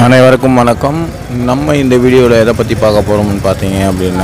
அனைவருக்கும் வணக்கம் நம்ம இந்த வீடியோவில் எதை பற்றி பார்க்க போகிறோம்னு பார்த்தீங்க அப்படின்னா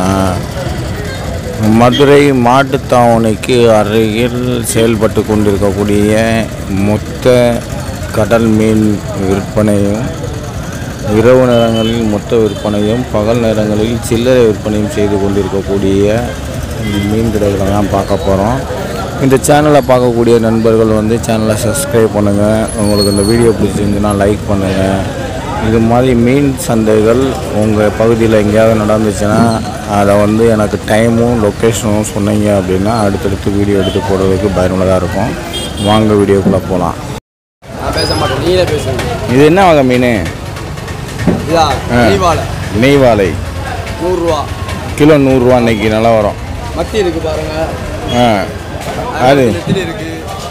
மதுரை மாட்டுத்தாவணிக்கு அருகில் செயல்பட்டு கொண்டிருக்கக்கூடிய மொத்த கடல் மீன் விற்பனையும் இரவு நேரங்களில் மொத்த விற்பனையும் பகல் நேரங்களில் சில்லறை விற்பனையும் செய்து கொண்டிருக்கக்கூடிய மீன் கடைகளை தான் பார்க்க போகிறோம் இந்த சேனலை பார்க்கக்கூடிய நண்பர்கள் வந்து சேனலை சப்ஸ்கிரைப் பண்ணுங்கள் உங்களுக்கு இந்த வீடியோ பிடிச்சிருந்துச்சுன்னா லைக் பண்ணுங்கள் இது மாதிரி மீன் சந்தைகள் உங்கள் பகுதியில் எங்கேயாவது நடந்துச்சுன்னா அதை வந்து எனக்கு டைமும் லொக்கேஷனும் சொன்னீங்க அப்படின்னா அடுத்தடுத்து வீடியோ எடுத்து போடுறதுக்கு பயனுள்ளதாக இருக்கும் வாங்க வீடியோக்குள்ளே போகலாம் நான் பேச மாட்டேன் நீங்களே பேசுங்க இது என்ன வகை மீன் இதா ஆ. நெய்வாழை நெய்வாலை நூறுரூவா கிலோ நூறுரூவா இன்னைக்கு நல்லா வரும் மத்தி இருக்கு பாருங்க ஆ அது நெத்திலி இருக்கு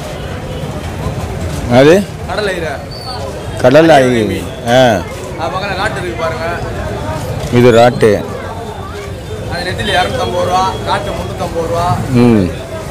அது கடலை இரை கடல் ஐ ஆ அது பக்கத்தில் நாட்டு இருக்கு பாருங்க இது ராட்டு அது நெத்திலி இரநூத்தம்பது ரூபா நாட்டு முந்நூற்றம்பது ரூபா ம்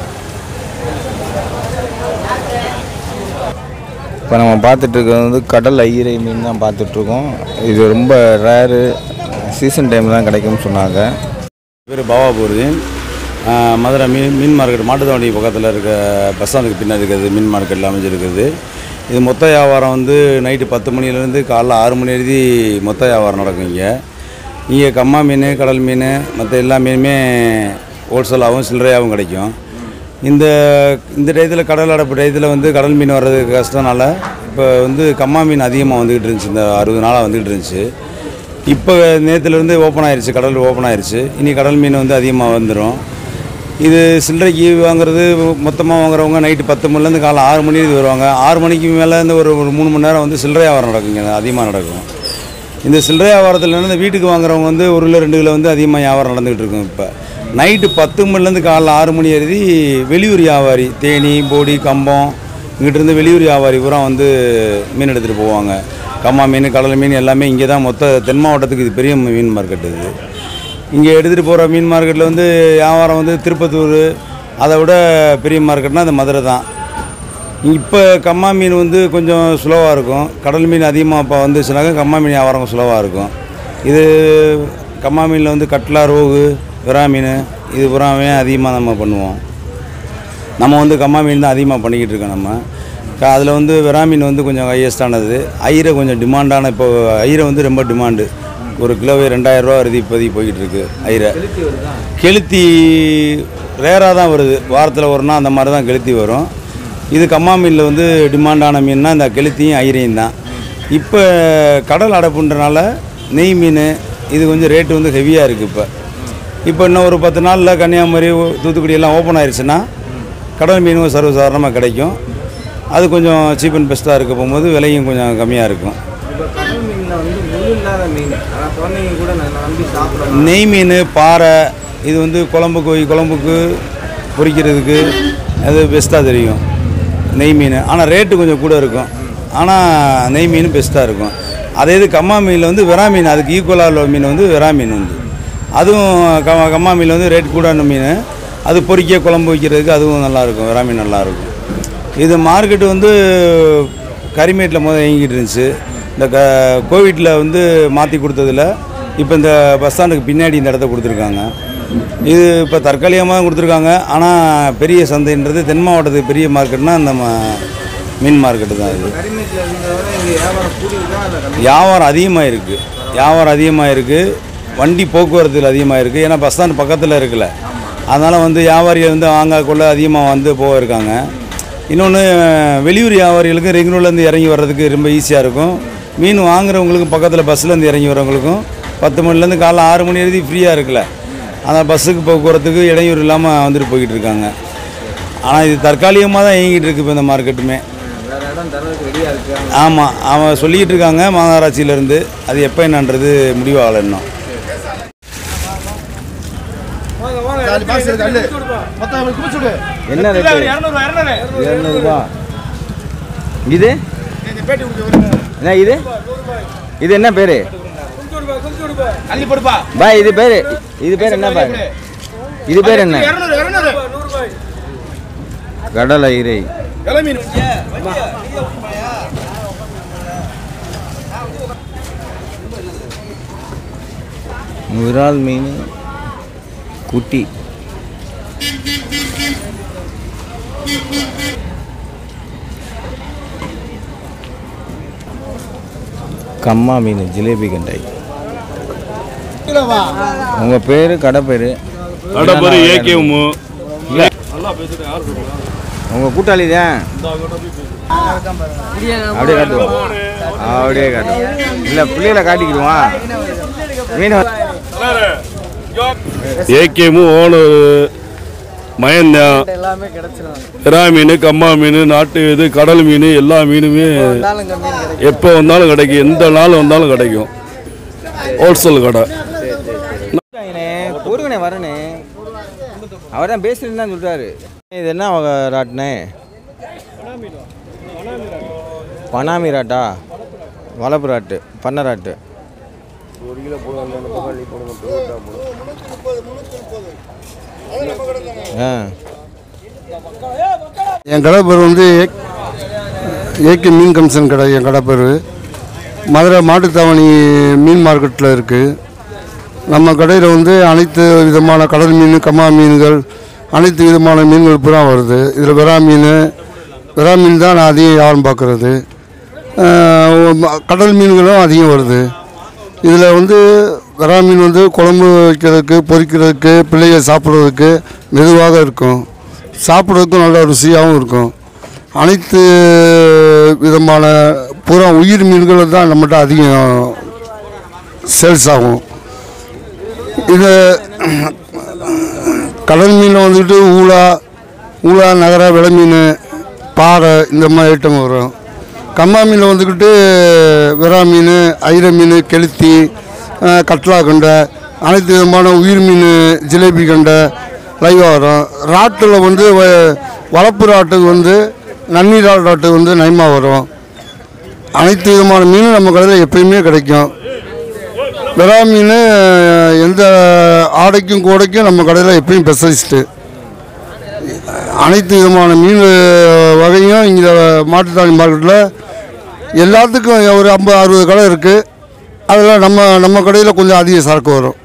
இப்போ நம்ம பார்த்துட்டு இருக்கிறது வந்து கடல் ஐயிரை மீன் தான் பார்த்துட்ருக்கோம் இது ரொம்ப ரேரு சீசன் டைம் தான் கிடைக்கும்னு சொன்னாங்க பேர் பாபாபூர்தீன் மதுரை மீன் மீன் மார்க்கெட் மாட்டுத்தாவணி பக்கத்தில் இருக்க பஸ் ஸ்டாண்டுக்கு பின்னாடி இருக்கிறது மீன் மார்க்கெட்டில் அமைஞ்சிருக்குது இது மொத்த வியாபாரம் வந்து நைட்டு பத்து மணிலேருந்து காலைல ஆறு மணி எழுதி மொத்த வியாபாரம் நடக்கும் இங்கே இங்கே கம்மா மீன் கடல் மீன் மற்ற எல்லா மீனுமே ஹோல்சேலாகவும் சில்லறையாகவும் கிடைக்கும் இந்த இந்த டயத்தில் கடல் அடைப்பு டயத்தில் வந்து கடல் மீன் வர்றது கஷ்டனால இப்போ வந்து கம்மா மீன் அதிகமாக வந்துக்கிட்டு இருந்துச்சு இந்த அறுபது நாளாக வந்துக்கிட்டு இருந்துச்சு இப்போ நேற்றுலேருந்து ஓப்பன் ஆயிருச்சு கடல் ஓப்பன் ஆயிருச்சு இனி கடல் மீன் வந்து அதிகமாக வந்துடும் இது சில்லறைக்கு வாங்குறது மொத்தமாக வாங்குறவங்க நைட்டு பத்து மணிலேருந்து காலை ஆறு மணி இது வருவாங்க ஆறு மணிக்கு மேலே இருந்து ஒரு ஒரு மூணு மணி நேரம் வந்து சில்லறை வியாபாரம் நடக்குங்க அதிகமாக நடக்கும் இந்த சில்லறை வியாபாரத்தில் இருந்து வீட்டுக்கு வாங்குறவங்க வந்து ஒரு கிலோ ரெண்டு கிலோ வந்து அதிகமாக வியாபாரம் நடந்துகிட்டு இருக்கும் இப்போ நைட்டு பத்து மணிலேருந்து காலைல ஆறு மணி எழுதி வெளியூர் வியாபாரி தேனி போடி கம்பம் இங்கிட்டிருந்து வெளியூர் வியாபாரி பூரா வந்து மீன் எடுத்துகிட்டு போவாங்க கம்மா மீன் கடல் மீன் எல்லாமே இங்கே தான் மொத்த தென் மாவட்டத்துக்கு இது பெரிய மீன் மார்க்கெட் இது இங்கே எடுத்துகிட்டு போகிற மீன் மார்க்கெட்டில் வந்து வியாபாரம் வந்து திருப்பத்தூர் அதை விட பெரிய மார்க்கெட்னால் அது மதுரை தான் இப்போ கம்மா மீன் வந்து கொஞ்சம் ஸ்லோவாக இருக்கும் கடல் மீன் அதிகமாக இப்போ வந்துச்சுனாக்கா கம்மா மீன் வியாபாரம் ஸ்லோவாக இருக்கும் இது கம்மா மீனில் வந்து கட்லா ரோகு விரா மீன் இது புறாமே அதிகமாக நம்ம பண்ணுவோம் நம்ம வந்து கம்மா மீன் தான் அதிகமாக பண்ணிக்கிட்டு இருக்கோம் நம்ம அதில் வந்து விரா மீன் வந்து கொஞ்சம் ஹையஸ்டானது ஐரை கொஞ்சம் டிமாண்டான இப்போ ஐரை வந்து ரொம்ப டிமாண்டு ஒரு கிலோவே ரெண்டாயிரரூவா வருது இப்போதைக்கு போய்கிட்டு இருக்கு ஐரை கெளுத்தி ரேராக தான் வருது வாரத்தில் ஒரு நாள் அந்த மாதிரி தான் கெளுத்தி வரும் இது கம்மா மீனில் வந்து டிமாண்டான மீன்னா இந்த கெளுத்தியும் ஐரையும் தான் இப்போ கடல் அடைப்புன்றனால நெய் மீன் இது கொஞ்சம் ரேட்டு வந்து ஹெவியாக இருக்குது இப்போ இப்போ இன்னும் ஒரு பத்து நாளில் கன்னியாகுமரி தூத்துக்குடி எல்லாம் ஓப்பன் ஆயிடுச்சுன்னா கடல் மீனும் சர்வசாதாரணமாக கிடைக்கும் அது கொஞ்சம் சீப் அண்ட் பெஸ்ட்டாக இருக்க போகும்போது விலையும் கொஞ்சம் கம்மியாக இருக்கும் இப்போ கடல் மீனில் வந்து முள் இல்லாத மீன் ஆனால் குழந்தைங்க கூட நான் நம்பி சாப்பிடலாம் நெய் மீன் பாறை இது வந்து குழம்பு கோழி குழம்புக்கு பொரிக்கிறதுக்கு அது பெஸ்ட்டாக தெரியும் நெய் மீன் ஆனால் ரேட்டு கொஞ்சம் கூட இருக்கும் ஆனால் நெய் மீன் பெஸ்ட்டாக இருக்கும் அதே இது கம்மா மீனில் வந்து விரா மீன் அதுக்கு ஈக்குவலாக உள்ள மீன் வந்து விரா மீன் வந்து அதுவும் க கம்மா மீனில் வந்து ரேட் கூடான மீன் அது பொரிக்க குழம்பு வைக்கிறதுக்கு அதுவும் நல்லாயிருக்கும் விரா மீன் நல்லாயிருக்கும் இது மார்க்கெட்டு வந்து கரிமேட்டில் முதல் இயங்கிட்டு இருந்துச்சு இந்த க கோவிட்டில் வந்து மாற்றி கொடுத்ததில் இப்போ இந்த பஸ் ஸ்டாண்டுக்கு பின்னாடி இந்த இடத்த கொடுத்துருக்காங்க இது இப்போ தற்காலிகமாக தான் கொடுத்துருக்காங்க ஆனால் பெரிய சந்தைன்றது தென் மாவட்டத்துக்கு பெரிய மார்க்கெட்னா நம்ம மீன் மார்க்கெட்டு தான் இது கரிமேட்டில் இருந்ததை விட இங்கே வியாபாரம் கூடியிருக்கா இல்லை கம்மி வியாபாரம் அதிகமாக இருக்குது வியாபாரம் அதிகமாக இருக்குது வண்டி போக்குவரத்தில் அதிகமாக இருக்குது ஏன்னா பஸ் ஸ்டாண்ட் பக்கத்தில் இருக்குல்ல அதனால் வந்து வியாபாரிகள் வந்து வாங்கக்குள்ள அதிகமாக வந்து போக இருக்காங்க இன்னொன்று வெளியூர் வியாபாரிகளுக்கு ரெகுலர்லேருந்து இறங்கி வர்றதுக்கு ரொம்ப ஈஸியாக இருக்கும் மீன் வாங்குறவங்களுக்கும் பக்கத்தில் பஸ்ஸிலேருந்து இறங்கி வரவங்களுக்கும் பத்து மணிலேருந்து காலைல ஆறு மணி எழுதி ஃப்ரீயாக இருக்குல்ல ஆனால் பஸ்ஸுக்கு போக்குவரத்துக்கு இடையூறு இல்லாமல் வந்துட்டு போய்கிட்டு இருக்காங்க ஆனால் இது தற்காலிகமாக தான் இயங்கிட்டு இருக்கு இப்போ இந்த மார்க்கெட்டுமே வேறு இடம் தரதுக்கு ரெடியாக இருக்குது ஆமாம் அவன் சொல்லிக்கிட்டு இருக்காங்க மாநகராட்சியிலேருந்து அது எப்போ என்னன்றது முடிவாகலை இன்னும் என்ன ரேட்டு இரநூறுபா இது என்ன இது இது என்ன பேர் பாய் இது பேர் இது பேர் என்ன பாய் இது பேர் என்ன கடலை இறை விரால் மீன் குட்டி கம்மா மீன் ஜிலேபி கண்டாய் உங்கள் பேர் கடை பேர் கடப்பரு ஏகேமு உங்கள் கூட்டாளி தான் அப்படியே காட்டுவோம் அப்படியே காட்டுவோம் இல்லை பிள்ளைகளை காட்டிக்கிடுவான் மீன் ஏகேமு ஓனர் மயந்தான் எல்லாமே கிடைச்சிரும் இறா மீன் கம்மா மீன் நாட்டு இது கடல் மீன் எல்லா மீனுமே இருந்தாலும் இங்கே மீன் கிடைக்கும் எப்போ வந்தாலும் கிடைக்கும் எந்த நாள் வந்தாலும் கிடைக்கும் ஹோல்சேல் கடை பொறுங்கண்ணே வரண்ணே அவர் தான் பேசுறேன்னு தான் சொல்கிறாரு இது என்ன வகை ராட்டுனே பனாமி ராட்டா வளப்பு ராட்டு பண்ணை ராட்டு ஆ என் கடை பேர் வந்து ஏகே மீன் கமிஷன் கடை என் கடை பேர் மதுரை மாட்டுத்தாவணி மீன் மார்க்கெட்டில் இருக்குது நம்ம கடையில் வந்து அனைத்து விதமான கடல் மீன் கம்மா மீன்கள் அனைத்து விதமான மீன்கள் பூரா வருது இதில் விரா மீன் விரா மீன் தான் நான் அதிகம் வியாபாரம் பார்க்குறது கடல் மீன்களும் அதிகம் வருது இதில் வந்து விரா மீன் வந்து குழம்பு வைக்கிறதுக்கு பொரிக்கிறதுக்கு பிள்ளைங்க சாப்பிட்றதுக்கு மெதுவாக இருக்கும் சாப்பிட்றதுக்கும் நல்ல ருசியாகவும் இருக்கும் அனைத்து விதமான பூரா உயிர் மீன்கள் தான் நம்மகிட்ட அதிகம் சேல்ஸ் ஆகும் இது கடல் மீன் வந்துட்டு ஊளா ஊளா நகர விலை மீன் பாறை இந்த மாதிரி ஐட்டம் வரும் கம்மா மீன் வந்துக்கிட்டு விரா மீன் ஐர மீன் கெளுத்தி அஹ், கட்லா கண்டை அனைத்து விதமான உயிர் மீன் ஜிலேபி கண்டை லைவாக வரும் ராட்டில் வந்து வ- வளர்ப்பு ராட்டுக்கு வந்து நன்னீர் ராட்டு வந்து நயமாக வரும் அனைத்து விதமான மீனும் நம்ம கடையில் எப்பயுமே கிடைக்கும் விரா மீன் எந்த ஆடைக்கும் கூடைக்கும் நம்ம கடையில் எப்பயும் ஸ்பெஷலிஸ்ட்டு அனைத்து விதமான மீன் வகையும் இங்கே மாட்டுத்தாணி மார்க்கெட்டில் எல்லாத்துக்கும் ஒரு ஐம்பது அறுபது கடை இருக்குது அதில் நம்ம நம்ம கடையில் கொஞ்சம் அதிக சரக்கு வரும்